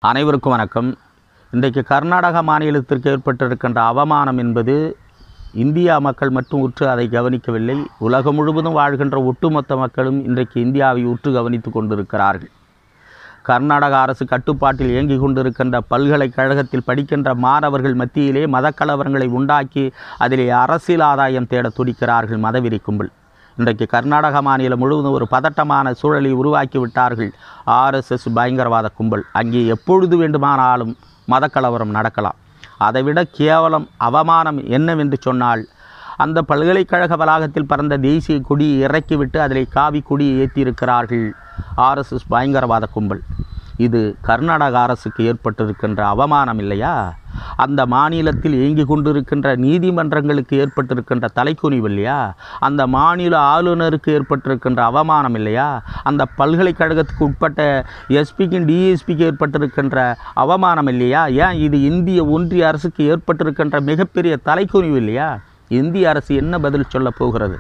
அனைவருக்கும் வணக்கம் இன்றைக்கு கர்நாடக மாநிலத்திற்கு ஏற்பட்டிருக்கின்ற அவமானம் என்பது இந்தியா மக்கள் மட்டும் உற்று அதை கவனிக்கவில்லை உலகம் முழுவதும் வாழ்கின்ற ஒட்டுமொத்த மக்களும் இன்றைக்கு இந்தியாவை உற்று கவனித்து கொண்டிருக்கிறார்கள் கர்நாடக அரசு கட்டுப்பாட்டில் இயங்கிக் கொண்டிருக்கின்ற பல்கலைக்கழகத்தில் படிக்கின்ற மாணவர்கள் மத்தியிலே மதக்கலவரங்களை உண்டாக்கி அதிலே அரசியல் ஆதாயம் தேட துடிக்கிறார்கள் மதவெறி கும்பல் இன்றைக்கு கர்நாடக மாநிலம் முழுவதும் ஒரு பதட்டமான சூழலை உருவாக்கி விட்டார்கள் ஆர்எஸ்எஸ் பயங்கரவாத கும்பல் அங்கே எப்பொழுது வேண்டுமானாலும் மதக்கலவரம் நடக்கலாம் அதைவிட கேவலம் அவமானம் என்னவென்று சொன்னால் அந்த பல்கலைக்கழக வளாகத்தில் பறந்த தேசிய கொடியை இறக்கிவிட்டு அதில் காவி கொடியை ஏற்றியிருக்கிறார்கள் ஆர்எஸ்எஸ் பயங்கரவாத கும்பல் இது கர்நாடக அரசுக்கு ஏற்பட்டிருக்கின்ற அவமானம் இல்லையா அந்த மாநிலத்தில் இயங்கி கொண்டிருக்கின்ற நீதிமன்றங்களுக்கு ஏற்பட்டிருக்கின்ற தலைக்குனிவு இல்லையா அந்த மாநில ஆளுநருக்கு ஏற்பட்டிருக்கின்ற அவமானம் இல்லையா அந்த பல்கலைக்கழகத்துக்கு உட்பட்ட எஸ்பிக்கும் டிஎஸ்பிக்கு ஏற்பட்டிருக்கின்ற அவமானம் இல்லையா ஏன் இது இந்திய ஒன்றிய அரசுக்கு ஏற்பட்டிருக்கின்ற மிகப்பெரிய தலைக்குனிவு இல்லையா இந்திய அரசு என்ன பதில் சொல்ல போகிறது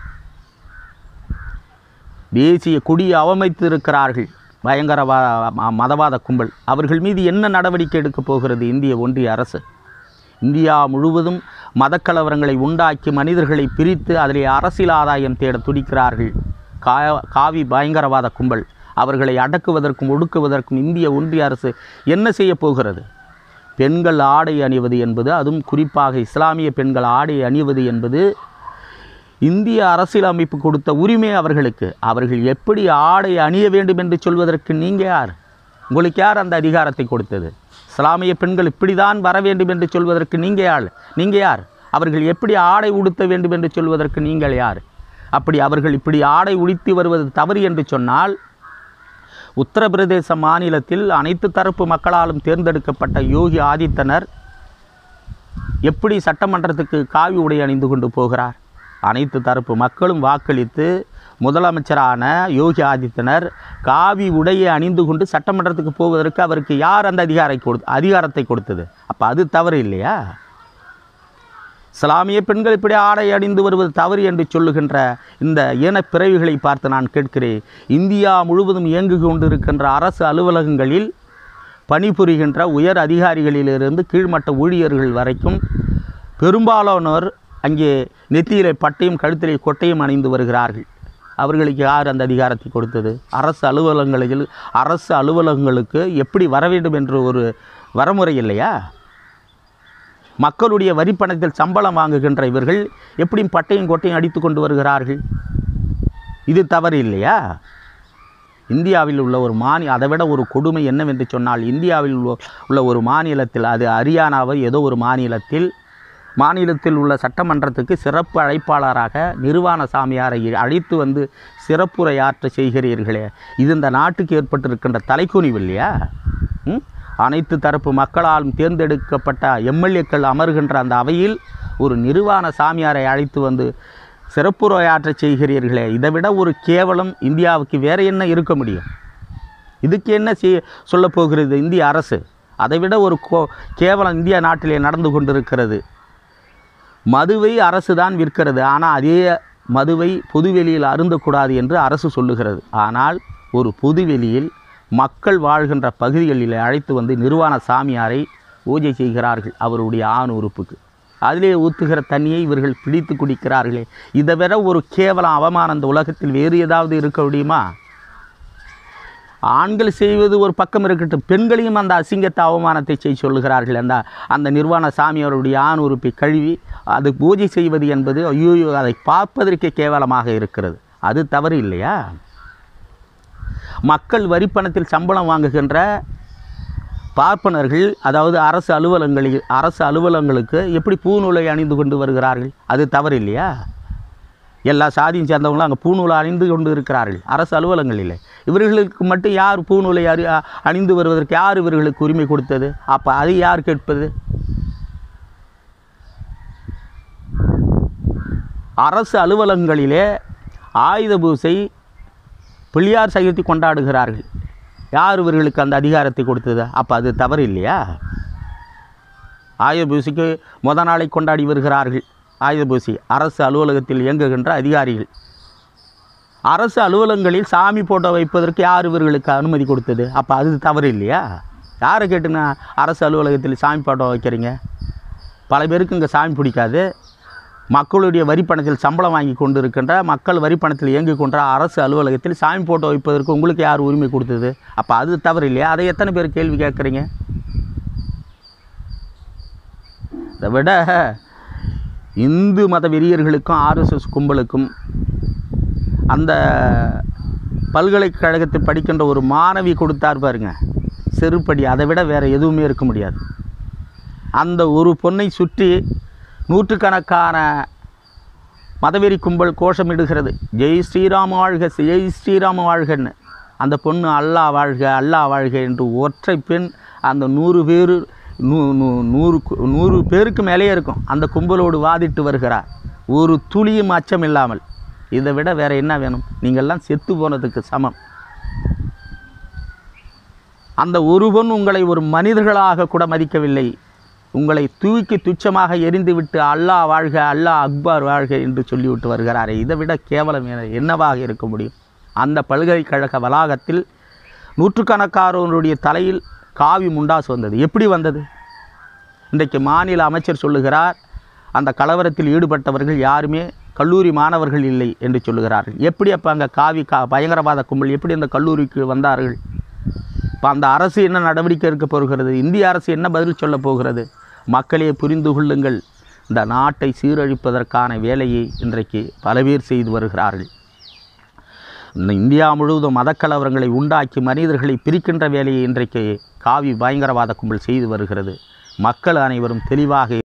தேசிய கொடியை அவமதித்து இருக்கிறார்கள் பயங்கரவா ம- மதவாத கும்பல் அவர்கள் மீது என்ன நடவடிக்கை எடுக்கப் போகிறது இந்திய ஒன்றிய அரசு இந்தியா முழுவதும் மதக்கலவரங்களை உண்டாக்கி மனிதர்களை பிரித்து அதிலே அரசியல் ஆதாயம் தேட துடிக்கிறார்கள் கா காவி பயங்கரவாத கும்பல் அவர்களை அடக்குவதற்கும் ஒடுக்குவதற்கும் இந்திய ஒன்றிய அரசு என்ன செய்ய போகிறது பெண்கள் ஆடை அணிவது என்பது அதுவும் குறிப்பாக இஸ்லாமிய பெண்கள் ஆடை அணிவது என்பது இந்திய அரசியலமைப்பு கொடுத்த உரிமை அவர்களுக்கு அவர்கள் எப்படி ஆடை அணிய வேண்டும் என்று சொல்வதற்கு நீங்கள் யார் உங்களுக்கு யார் அந்த அதிகாரத்தை கொடுத்தது இஸ்லாமிய பெண்கள் இப்படிதான் வர வேண்டும் என்று சொல்வதற்கு நீங்கள் யார் நீங்கள் யார் அவர்கள் எப்படி ஆடை உடுத்த வேண்டும் என்று சொல்வதற்கு நீங்கள் யார் அப்படி அவர்கள் இப்படி ஆடை உடுத்தி வருவது தவறு என்று சொன்னால் உத்தரப்பிரதேச மாநிலத்தில் அனைத்து தரப்பு மக்களாலும் தேர்ந்தெடுக்கப்பட்ட யோகி ஆதித்தனர் எப்படி சட்டமன்றத்துக்கு காவி உடை அணிந்து கொண்டு போகிறார் அனைத்து தரப்பு மக்களும் வாக்களித்து முதலமைச்சரான யோகி ஆதித்யனர் காவி உடையை அணிந்து கொண்டு சட்டமன்றத்துக்கு போவதற்கு அவருக்கு யார் அந்த அதிகாரை கொடு அதிகாரத்தை கொடுத்தது அப்போ அது தவறு இல்லையா இஸ்லாமிய பெண்கள் இப்படி ஆடை அணிந்து வருவது தவறு என்று சொல்லுகின்ற இந்த இனப்பிறவிகளை பார்த்து நான் கேட்கிறேன் இந்தியா முழுவதும் இயங்கு கொண்டிருக்கின்ற அரசு அலுவலகங்களில் பணிபுரிகின்ற உயர் அதிகாரிகளிலிருந்து கீழ்மட்ட ஊழியர்கள் வரைக்கும் பெரும்பாலானோர் அங்கே நெத்தியிலே பட்டையும் கழுத்திலே கொட்டையும் அணிந்து வருகிறார்கள் அவர்களுக்கு யார் அந்த அதிகாரத்தை கொடுத்தது அரசு அலுவலகங்களில் அரசு அலுவலகங்களுக்கு எப்படி வர வேண்டும் என்ற ஒரு வரமுறை இல்லையா மக்களுடைய வரிப்பணத்தில் சம்பளம் வாங்குகின்ற இவர்கள் எப்படியும் பட்டையும் கொட்டையும் அடித்து கொண்டு வருகிறார்கள் இது தவறு இல்லையா இந்தியாவில் உள்ள ஒரு மாநில அதை விட ஒரு கொடுமை என்னவென்று சொன்னால் இந்தியாவில் உள்ள- உள்ள ஒரு மாநிலத்தில் அது ஹரியானாவை ஏதோ ஒரு மாநிலத்தில் மாநிலத்தில் உள்ள சட்டமன்றத்துக்கு சிறப்பு அழைப்பாளராக நிர்வாண சாமியாரை அழைத்து வந்து சிறப்புரையாற்ற செய்கிறீர்களே இது இந்த நாட்டுக்கு ஏற்பட்டிருக்கின்ற தலைக்குனிவு இல்லையா ம்? அனைத்து தரப்பு மக்களாலும் தேர்ந்தெடுக்கப்பட்ட எம்எல்ஏக்கள் அமர்கின்ற அந்த அவையில் ஒரு நிர்வாண சாமியாரை அழைத்து வந்து சிறப்புரையாற்ற செய்கிறீர்களே இதை விட ஒரு கேவலம் இந்தியாவுக்கு வேறு என்ன இருக்க முடியும் இதுக்கு என்ன செய்ய சொல்லப் போகிறது இந்திய அரசு அதைவிட ஒரு கோ கேவலம் இந்தியா நாட்டிலே நடந்து கொண்டிருக்கிறது மதுவை அரசு தான் விற்கிறது ஆனால் அதே மதுவை பொதுவெளியில் அருந்தக்கூடாது என்று அரசு சொல்லுகிறது ஆனால் ஒரு பொதுவெளியில் மக்கள் வாழ்கின்ற பகுதிகளில் அழைத்து வந்து நிர்வாண சாமியாரை பூஜை செய்கிறார்கள் அவருடைய ஆண் உறுப்புக்கு அதிலே ஊற்றுகிற தண்ணியை இவர்கள் பிடித்து குடிக்கிறார்களே இதை விட ஒரு கேவலம் அவமானம் இந்த உலகத்தில் வேறு ஏதாவது இருக்க முடியுமா ஆண்கள் செய்வது ஒரு பக்கம் இருக்கட்டும் பெண்களையும் அந்த அசிங்கத்தை அவமானத்தை செய்ய சொல்லுகிறார்கள் அந்த அந்த நிர்வாண சாமியாருடைய ஆண் உறுப்பை கழுவி அது பூஜை செய்வது என்பது ஐயோ அதை பார்ப்பதற்கே கேவலமாக இருக்கிறது அது தவறு இல்லையா மக்கள் வரிப்பணத்தில் சம்பளம் வாங்குகின்ற பார்ப்பனர்கள் அதாவது அரசு அலுவலகங்களில் அரசு அலுவலகங்களுக்கு எப்படி பூநூலை அணிந்து கொண்டு வருகிறார்கள் அது தவறு இல்லையா எல்லா சாதியும் சேர்ந்தவங்களும் அங்கே பூநூலை அணிந்து கொண்டு இருக்கிறார்கள் அரசு அலுவலகங்களில் இவர்களுக்கு மட்டும் யார் பூநூலை அறி அ- அணிந்து வருவதற்கு யார் இவர்களுக்கு உரிமை கொடுத்தது அப்போ அதை யார் கேட்பது அரசு அலுவலகங்களிலே ஆயுத பூசை பிள்ளையார் சதுர்த்தி கொண்டாடுகிறார்கள் யார் இவர்களுக்கு அந்த அதிகாரத்தை கொடுத்தது அப்போ அது தவறு இல்லையா ஆயுத பூசைக்கு முத நாளை கொண்டாடி வருகிறார்கள் ஆயுத பூசை அரசு அலுவலகத்தில் இயங்குகின்ற அதிகாரிகள் அரசு அலுவலகங்களில் சாமி போட்டோ வைப்பதற்கு யார் இவர்களுக்கு அனுமதி கொடுத்தது அப்போ அது தவறு இல்லையா யாரை கேட்டுன்னா அரசு அலுவலகத்தில் சாமி பாட்டம் வைக்கிறீங்க பல பேருக்கு இங்கே சாமி பிடிக்காது மக்களுடைய வரி பணத்தில் சம்பளம் வாங்கி கொண்டு இருக்கின்ற மக்கள் வரி பணத்தில் இயங்கி கொண்ட அரசு அலுவலகத்தில் சாமி போட்டோ வைப்பதற்கு உங்களுக்கு யார் உரிமை கொடுத்தது அப்போ அது தவறு இல்லையா அதை எத்தனை பேர் கேள்வி கேட்குறீங்க இதை விட இந்து மத வெறியர்களுக்கும் ஆர்எஸ்எஸ் கும்பலுக்கும் அந்த பல்கலைக்கழகத்தில் படிக்கின்ற ஒரு மாணவி கொடுத்தார் பாருங்க செருப்படி அதை விட வேறு எதுவுமே இருக்க முடியாது அந்த ஒரு பொண்ணை சுற்றி நூற்றுக்கணக்கான மதவெறி கும்பல் கோஷமிடுகிறது ஜெய் ஸ்ரீராம வாழ்க ஜெய் ஸ்ரீராம வாழ்கன்னு அந்த பொண்ணு அல்லா வாழ்க அல்லா வாழ்க என்று ஒற்றை பெண் அந்த நூறு பேர் நூ நூ- நூறு கு- நூறு பேருக்கு மேலேயே இருக்கும் அந்த கும்பலோடு வாதிட்டு வருகிறார் ஒரு துளியும் அச்சம் இல்லாமல் இதை விட வேறு என்ன வேணும் நீங்கள்லாம் செத்து போனதுக்கு சமம் அந்த ஒருவன் உங்களை ஒரு மனிதர்களாக கூட மதிக்கவில்லை உங்களை தூக்கி துச்சமாக எரிந்துவிட்டு அல்லாஹ் வாழ்க அல்லாஹ் அக்பார் வாழ்க என்று சொல்லிவிட்டு வருகிறாரே இதை விட கேவலம் என- என்னவாக இருக்க முடியும் அந்த பல்கலைக்கழக வளாகத்தில் நூற்றுக்கணக்கானவருடைய தலையில் காவி முண்டாசு வந்தது எப்படி வந்தது இன்றைக்கு மாநில அமைச்சர் சொல்லுகிறார் அந்த கலவரத்தில் ஈடுபட்டவர்கள் யாருமே கல்லூரி மாணவர்கள் இல்லை என்று சொல்லுகிறார்கள் எப்படி அப்போ அங்கே காவி கா பயங்கரவாத கும்பல் எப்படி அந்த கல்லூரிக்கு வந்தார்கள் இப்போ அந்த அரசு என்ன நடவடிக்கை எடுக்க போகிறது இந்திய அரசு என்ன பதில் சொல்ல போகிறது மக்களே புரிந்து கொள்ளுங்கள் இந்த நாட்டை சீரழிப்பதற்கான வேலையை இன்றைக்கு பல பேர் செய்து வருகிறார்கள் இந்த இந்தியா முழுவதும் மதக்கலவரங்களை உண்டாக்கி மனிதர்களை பிரிக்கின்ற வேலையை இன்றைக்கு காவி பயங்கரவாத கும்பல் செய்து வருகிறது மக்கள் அனைவரும் தெளிவாக